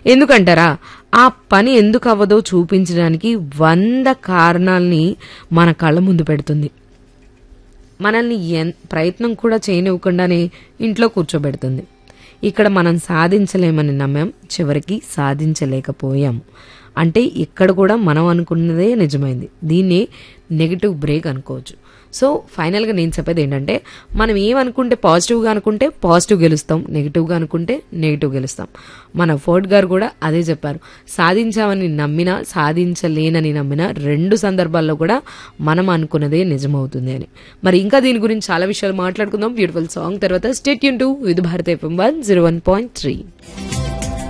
ఎందుకంటారా ఆ పని ఎందుకు అవ్వదో చూపించడానికి వంద కారణాల్ని మన కళ్ళ ముందు పెడుతుంది మనల్ని ఎన్ ప్రయత్నం కూడా చేయనివ్వకుండానే ఇంట్లో కూర్చోబెడుతుంది ఇక్కడ మనం సాధించలేమని నమ్మాం చివరికి సాధించలేకపోయాం అంటే ఇక్కడ కూడా మనం అనుకున్నదే నిజమైంది దీన్ని నెగిటివ్ బ్రేక్ అనుకోవచ్చు సో ఫైనల్గా నేను చెప్పేది ఏంటంటే మనం ఏమనుకుంటే పాజిటివ్గా అనుకుంటే పాజిటివ్ గెలుస్తాం నెగిటివ్గా అనుకుంటే నెగిటివ్ గెలుస్తాం మన ఫోర్డ్ గారు కూడా అదే చెప్పారు సాధించామని నమ్మినా సాధించలేనని నమ్మినా రెండు సందర్భాల్లో కూడా మనం అనుకున్నదే నిజమవుతుంది అని మరి ఇంకా దీని గురించి చాలా విషయాలు మాట్లాడుకుందాం బ్యూటిఫుల్ సాంగ్ తర్వాత స్టేట్ యూన్ to Vividh Bharati FM one zero one point three